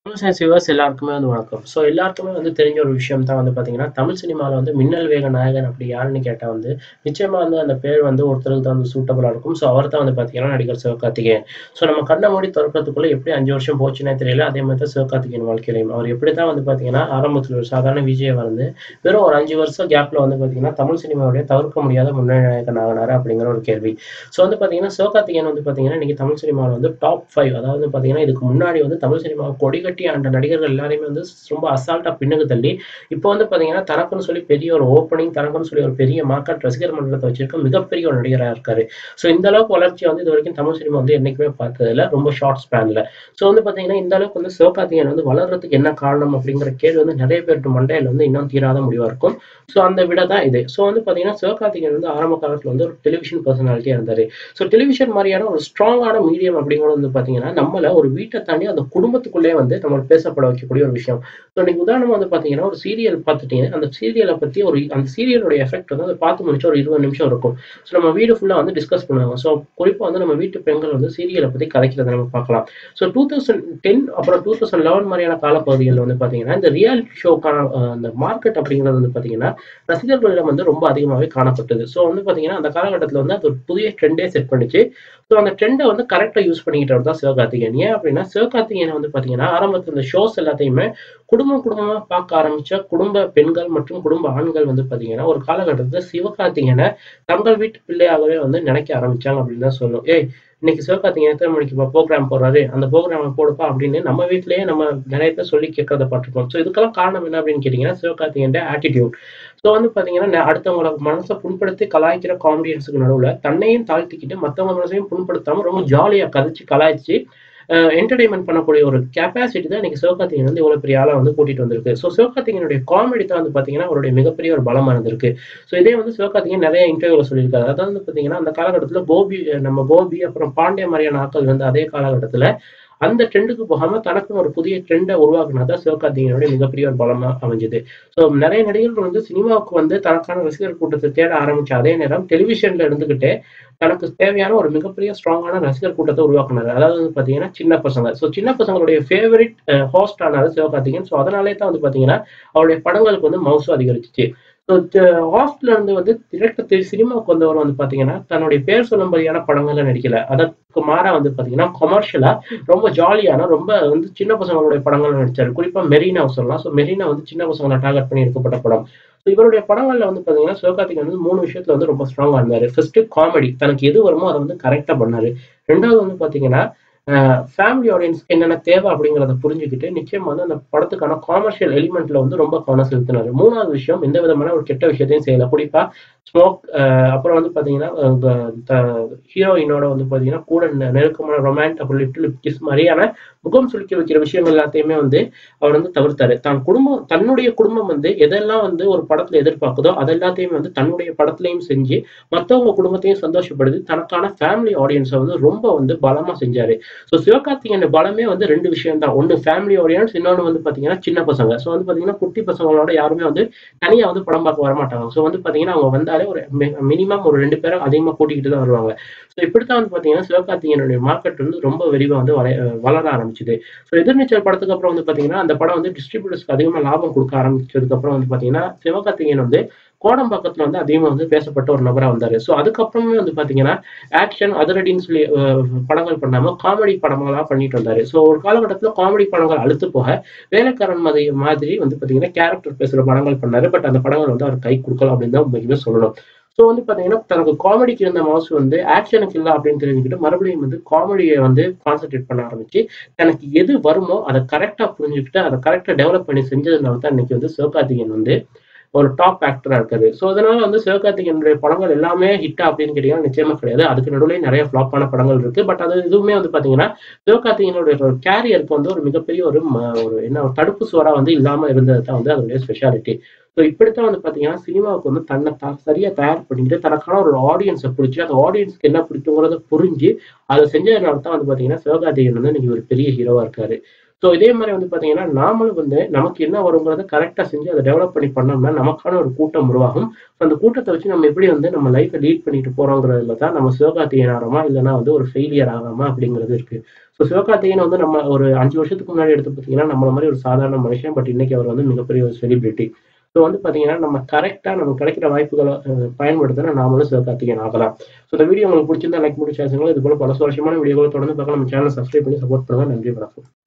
Tamil science viewers எல்லாருக்குமே வந்து வணக்கம். ஸோ எல்லாருக்குமே வந்து தெரிஞ்ச ஒரு விஷயம் தான் வந்து பார்த்தீங்கன்னா, தமிழ் சினிமால வந்து மின்னல் வேக நாயகன் அப்படி யாருன்னு கேட்டா வந்து, நிச்சயமா வந்து அந்த பேர் வந்து ஒருத்தருக்கு தான் வந்து சூட்டபிளா இருக்கும். ஸோ அவர் தான் வந்து பார்த்தீங்கன்னா, நடிகர் சிவகார்த்திகேயன். ஸோ நம்ம கண்ண மூடி தொறக்கறதுக்குள்ள எப்படி 5 வருஷம் போச்சுன்னே தெரியல. அதே மாரி தான் சிவகார்த்திகேயன் வாழ்க்கையிலயும். அவர் எப்படி தான் வந்து பார்த்தீங்கன்னா, ஆரம்பத்துல ஒரு சாதாரண விஜேவா இருந்து, வெறும் ஒரு 5 வருஷம் கேப்ல வந்து பார்த்தீங்கன்னா, தமிழ் சினிமாவுடைய தவிர்க்க முடியாத முன்னணி நாயகன் ஆகுனாரு அப்படிங்கிற ஒரு கேள்வி. ஸோ வந்து பார்த்தீங்கன்னா, சிவகார்த்திகேயன் வந்து பார்த்தீங்கன்னா, இன்னைக்கு தமிழ் சினிமால வந்து டாப் 5 அதாவது வந்து பார்த்தீங்கன்னா, இதுக்கு முன்னாடி வந்து தமிழ் சினிமாவ கொடிகட்டி ஆண்ட நடிகர்கள் எல்லாரையுமே வந்து ரொம்ப அசால்ட்டா பின்னுக்கு தள்ளி, இப்போ வந்து பார்த்தீங்கன்னா, தனக்குன்னு சொல்லி பெரிய ஒரு ஓப்பனிங், தனக்குன்னு சொல்லி ஒரு பெரிய மார்க்கெட் ரசிகர் மன்றத்த வச்சிருக்க மிகப்பெரிய ஒரு நடிகரா இருக்காரு. ஸோ இந்த அளவுக்கு வளர்ச்சிய வந்து இதுவரைக்கும் தமிழ் சினிமா வந்து என்னைக்குமே பார்த்ததில்ல. ரொம்ப ஷார்ட் ஸ்பேன்ல. ஸோ வந்து பார்த்தீங்கன்னா, இந்த அளவுக்கு வந்து சிவகார்த்திகேயன் வந்து வளர்றதுக்கு என்ன காரணம் அப்படிங்கிற கேள்வி வந்து நெறைய பேருக்கு மண்டையில வந்து இன்னும் தீராத முடிவா இருக்கும். ஸோ அந்த விட தான் இது. ஸோ வந்து பார்த்தீங்கன்னா, சிவகார்த்திகேயன் வந்து ஆரம்ப காலத்துல வந்து ஒரு டெலிவிஷன் பெர்சனாலிட்டியா இருந்தாரு. ஸோ டெலிவிஷன் மாரியான ஒரு ஸ்ட்ராங்கான மீடியம் அப்படிங்கிறது வந்து பார்த்தீங்கன்னா, நம்மள ஒரு வீட்ட தாண்டி அந்த குடும்பத்துக்குள்ளேயே வந்து நம்மள பேசப்பட வைக்கக்கூடிய ஒரு விஷயம். ஸோ இன்னைக்கு உதாரணமா வந்து பார்த்தீங்கன்னா, ஒரு சீரியல் பார்த்துட்டீங்க. அந்த சீரியல பத்தி ஒரு அந்த சீரியலோட எஃபெக்ட் வந்து அத பார்த்து முடிச்சா ஒரு 20 நிமிஷம் இருக்கும். ஸோ நம்ம வீடு ஃபுல்லா வந்து டிஸ்கஸ் பண்ணுவாங்க. ஸோ குறிப்பா வந்து நம்ம வீட்டு பெண்கள் வந்து சீரியல பத்தி கதைக்கிறத நம்ம பார்க்கலாம். ஸோ 2010 அப்புறம் 2011 மாரியான காலப்பகுதிகள்ல வந்து பார்த்தீங்கன்னா, இந்த ரியாலிட்டி ஷோக்கான அ அந்த மார்க்கெட் அப்படிங்கிறது வந்து பார்த்தீங்கன்னா, ரசிகர்களிடம் வந்து ரொம்ப அதிகமாவே காணப்பட்டது. ஸோ வந்து பார்த்தீங்கன்னா, அந்த காலகட்டத்துல வந்து அது ஒரு புதிய ட்ரெண்டே செட் பண்ணுச்சு. ஸோ அந்த ட்ரெண்ட வந்து கரெக்ட்டா யூஸ் பண்ணிக்கிட்டவர் தான் சிவகார்த்திகேயன். ஏன் அப்படின்னா, சிவகார்த்திகேயன் வந்து பார்த்தீங்கன்னா, ஆரம்பத்துல இந்த ஷோஸ் எல்லாத்தையுமே குடும்பம் குடும்பமா பார்க்க ஆரம்பிச்ச குடும்ப பெண்கள் மற்றும் குடும்ப ஆண்கள் வந்து பார்த்தீங்கன்னா, ஒரு காலகட்டத்துல சிவகார்த்திகேயன தங்கள் வீட்டு பிள்ளையாகவே வந்து நினைக்க ஆரம்பிச்சாங்க அப்படின்னு தான் சொல்லணும். "ஏய் இன்னைக்கு சிவகார்த்திகேயன் எத்தன மணிக்குப்பா புரோகிராம் போடுறாரு? அந்த புரோகிராம போடுப்பா" அப்படின்னு நம்ம வீட்லயே நம்ம நெறைய பேர் சொல்லி கேட்கிறத பார்த்துருப்போம். ஸோ இதுக்கெல்லாம் காரணம் என்ன அப்படின்னு கேட்டீங்கன்னா, சிவகார்த்திகேயன்ட ஆட்டிட்யூட். ஸோ வந்து பார்த்தீங்கன்னா, ந அடுத்தவங்கள மனச புண்படுத்தி கலாய்க்கிற காமெடியன்ஸ்க்கு நடுவுல தன்னையும் தாழ்த்திக்கிட்டு, மத்தவங்க மனசையும் புண்படுத்தாம ரொம்ப ஜாலியா கதைச்சு, கலாய்ச்சு அ என்டர்டெயின்மென்ட் பண்ணக்கூடிய ஒரு கெப்பாசிட்டி தான் இன்னைக்கு சிவகார்த்திகேயன் வந்து இவ்வளோ பெரிய ஆளா வந்து கூட்டிட்டு வந்திருக்கு. ஸோ சிவகார்த்திகேயனுடைய காமெடி தான் வந்து பார்த்தீங்கன்னா, அவருடைய மிகப்பெரிய ஒரு பலமா இருந்திருக்கு. ஸோ இதே வந்து சிவகார்த்திகேயன் நெறைய இன்டர்வியூல சொல்லியிருக்காரு. அதாவது வந்து பார்த்தீங்கன்னா, அந்த காலகட்டத்துல கோபி நம்ம கோபி அப்புறம் பாண்டிய மாரியான ஆட்கள் இருந்த அதே காலகட்டத்துல, அந்த ட்ரெண்டுக்கு போகாம தனக்குன்னு ஒரு புதிய ட்ரெண்ட உருவாக்குனது தான் சிவகார்த்திகேயனுடைய மிகப்பெரிய ஒரு பலமா அமைஞ்சது. ஸோ நெறைய நடிகர்கள் வந்து சினிமாவுக்கு வந்து தனக்கான ரசிகர் கூட்டத்த தேட ஆரம்பிச்ச அதே நேரம், டெலிவிஷன்ல இருந்துகிட்டே தனக்கு தேவையான ஒரு மிகப்பெரிய ஸ்ட்ராங்கான ரசிகர் கூட்டத்த உருவாக்குனாரு. அதாவது வந்து பார்த்தீங்கன்னா, சின்ன பசங்க. ஸோ சின்ன பசங்களுடைய ஃபேவரைட் அ ஹோஸ்ட் ஆனாரு சிவகார்த்திகேயன். ஸோ அதனாலேயே தான் வந்து பார்த்தீங்கன்னா, அவருடைய படங்களுக்கு வந்து மவுசும் அதிகரிச்சுச்சு. ஸோ த ஹோஸ்ட்ல இருந்து வந்து டிரெக்ட்டா தி சினிமாவுக்கு வந்தவர் வந்து பார்த்தீங்கன்னா, தன்னுடைய பேர் சொல்லும்படியான படங்கள்ல நடிக்கல. அதற்கு மாறா வந்து பார்த்தீங்கன்னா, கொமர்ஷியலா ரொம்ப ஜாலியான, ரொம்ப வந்து சின்ன பசங்களுடைய படங்கள்ல நடிச்சாரு. குறிப்பா மெரினாவ சொல்லலாம். ஸோ மெரினா வந்து சின்ன பசங்கள டார்கெட் பண்ணி எடுக்கப்பட்ட படம். ஸோ இவருடைய படங்கள்ல வந்து பார்த்தீங்கன்னா, சிவகார்த்திகேயன் வந்து 3 விஷயத்துல வந்து ரொம்ப ஸ்ட்ராங்கா இருந்தாரு. First comedy. தனக்கு எது வருமோ அத வந்து கரெக்ட்டா பண்ணாரு. 2வது வந்து பார்த்தீங்கன்னா, அ ஃபேமிலி ஆடியன்ஸ்க்கு என்னென்ன தேவை அப்படிங்கிறத புரிஞ்சுக்கிட்டு, நிச்சயமா வந்து அந்த படத்துக்கான காமர்ஷியல் எலிமெண்ட்ல வந்து ரொம்ப கவனம் செலுத்தினாரு. 3வது விஷயம், எந்த விதமான ஒரு கெட்ட விஷயத்தையும் செய்யல. குறிப்பா ஸ்மோக் அ அப்புறம் வந்து பார்த்தீங்கன்னா, அ க த ஹீரோயினோட வந்து பார்த்தீங்கன்னா, கூட நெ நெருக்கமான ரொமான்ட் அப்புறம் லிப் டு லிப் கிஸ் மாரியான முகம் சுளிக்க வைக்கிற விஷயங்கள் எல்லாத்தையுமே வந்து அவர் வந்து தவிர்த்தாரு. தான் குடும்பம் தன்னுடைய குடும்பம் வந்து எதெல்லாம் வந்து ஒரு படத்துல எதிர்பார்க்குதோ, அது எல்லாத்தையுமே வந்து தன்னுடைய படத்துலயும் செஞ்சு, மத்தவங்க குடும்பத்தையும் சந்தோஷப்படுத்தி, தனக்கான ஃபேமிலி ஆடியன்ஸ வந்து ரொம்ப வந்து பலமா செஞ்சாரு. ஸோ சிவகார்த்திகேயன் பலமே வந்து 2 விஷயம் தான். ஒண்ணு ஃபேமிலி ஆடியன்ஸ், இன்னொன்னு வந்து பார்த்தீங்கன்னா, சின்ன பசங்க. ஸோ வந்து பார்த்தீங்கன்னா, குட்டி பசங்களோட யாருமே வந்து தனியா வந்து படம் பார்க்க வரமாட்டாங்க. ஸோ வந்து பார்த்தீங்கன்னா, அவங்க வந்தாலே ஒரு மி மினிமம் ஒரு 2 பேர அதிகமா கூட்டிக்கிட்டு தான் வருவாங்க. ஸோ இப்படித்தான் வந்து பார்த்தீங்கன்னா, சிவகார்த்திகேயனுடைய மார்க்கெட் வந்து ரொம்ப விரிவா வந்து வள வளர ஆரம்பிச்சது. ஸோ எதிர்நீச்சல் படத்துக்கு அப்புறம் வந்து பார்த்தீங்கன்னா, அந்த படம் வந்து டிஸ்ட்ரிபியூட்டர்ஸ்க்கு அதிகமா லாபம் குடுக்க ஆரம்பிச்சதுக்கு அப்புறம் வந்து பார்த்தீங்கன்னா, சிவகார்த்திகேயன் வந்து கோடம்பாக்கத்துல வந்து அதிகமா வந்து பேசப்பட்ட ஒரு நபரா வந்தாரு. ஸோ அதுக்கப்புறமே வந்து பார்த்தீங்கன்னா, ஆக்ஷன், அதிரடின்னு சொல்லி அ படங்கள் பண்ணாம காமெடி படங்களா பண்ணிட்டு வந்தாரு. ஸோ ஒரு காலகட்டத்துல காமெடி படங்கள் அலுத்து போக, வேலைக்காரன் மாதிரி மாதிரி வந்து பார்த்தீங்கன்னா, கேரக்டர் பேசுற படங்கள் பண்ணாரு. பட் அந்த படங்கள் வந்து அவருக்கு கை குடுக்கல அப்படின்னு தான் உண்மைக்குமே சொல்லணும். ஸோ வந்து பார்த்தீங்கன்னா, தனக்கு காமெடிக்கு இருந்த மவுஸ் வந்து ஆக்ஷனுக்கு இல்ல அப்படின்னு தெரிஞ்சுக்கிட்டு, மறுபடியும் வந்து காமெடிய வந்து கான்சன்ட்ரேட் பண்ண ஆரம்பிச்சு, தனக்கு எது வருமோ அத கரெக்ட்டா புரிஞ்சுக்கிட்டு, அத கரெக்ட்டா டெவலப் பண்ணி செஞ்சதுனால தான் இன்னைக்கு வந்து சிவகார்த்திகேயன் வந்து ஒரு டாப் ஆக்டரா இருக்காரு. ஸோ அதனால வந்து சிவகார்த்திகேயனுடைய படங்கள் எல்லாமே ஹிட்டா அப்படின்னு கேட்டீங்கன்னா, நிச்சயமா கிடையாது. அதுக்கு நடுவுலயும் நெறைய ஃப்ளாப்பான படங்கள் இருக்கு. பட் அது எதுவுமே வந்து பார்த்தீங்கன்னா, சிவகார்த்திகேயனுடைய ஒரு கேரியருக்கு வந்து ஒரு மிகப்பெரிய ஒரு ம ஒரு என்ன ஒரு தடுப்பு சுவரா வந்து இல்லாம இருந்தது தான் வந்து அதனுடைய ஸ்பெஷாலிட்டி. ஸோ இப்படித்தான் வந்து பார்த்தீங்கன்னா, சினிமாவுக்கு வந்து தன்ன த சரியா தயார் பண்ணிக்கிட்டு, தனக்கான ஒரு ஆடியன்ஸ புடிச்சு, அந்த ஆடியன்ஸ்க்கு என்ன பிடிக்குங்கிறத புரிஞ்சு, அத செஞ்சதுனால தான் வந்து பார்த்தீங்கன்னா, சிவகார்த்திகேயன் வந்து இன்னைக்கு ஒரு பெரிய ஹீரோவா இருக்காரு. ஸோ இதே மாரி வந்து பார்த்தீங்கன்னா, நாமளும் வந்து நமக்கு என்ன வருங்கிறத கரெக்ட்டா செஞ்சு அத டெவலப் பண்ணி பண்ணோம்னா, நமக்கான ஒரு கூட்டம் உருவாகும். ஸோ அந்த கூட்டத்த வச்சு நம்ம எப்படி வந்து நம்ம லைஃப்ப லீட் பண்ணிட்டு போறோங்கிறதுல தான் நம்ம சிவகார்த்திகேயன் ஆகுறோமா, இல்லன்னா வந்து ஒரு ஃபெயிலியர் ஆகுறோமா அப்படிங்கிறது இருக்கு. ஸோ ஸோ சிவகார்த்திகேயன் வந்து நம்ம ஒரு அஞ்சு வருஷத்துக்கு முன்னாடி எடுத்து பார்த்தீங்கன்னா நம்மள மாதிரி ஒரு சாதாரண மனுஷன் பட் இன்னைக்கு அவர் வந்து மிகப்பெரிய ஒரு செலிபிரிட்டி ஸோ வந்து பார்த்தீங்கன்னா நம்ம கரெக்டாக நமக்கு கிடைக்கிற வாய்ப்புகளை அஹ், பயன்படுத்தினா நாமளும் சிவகார்த்திகேயன் ஆகலாம் ஸோ இந்த வீடியோ உங்களுக்கு பிடிச்சிருந்தா லைக் பண்ணி ஷேர் பண்ணுங்க இது போல பல சுவாரஸ்யமான வீடியோகளை தொடர்ந்து பார்க்க நம்ம சேனல் சப்ஸ்கிரைப் பண்ணி சப்போர்ட் பண்ணுங்க நன்றி வணக்கம்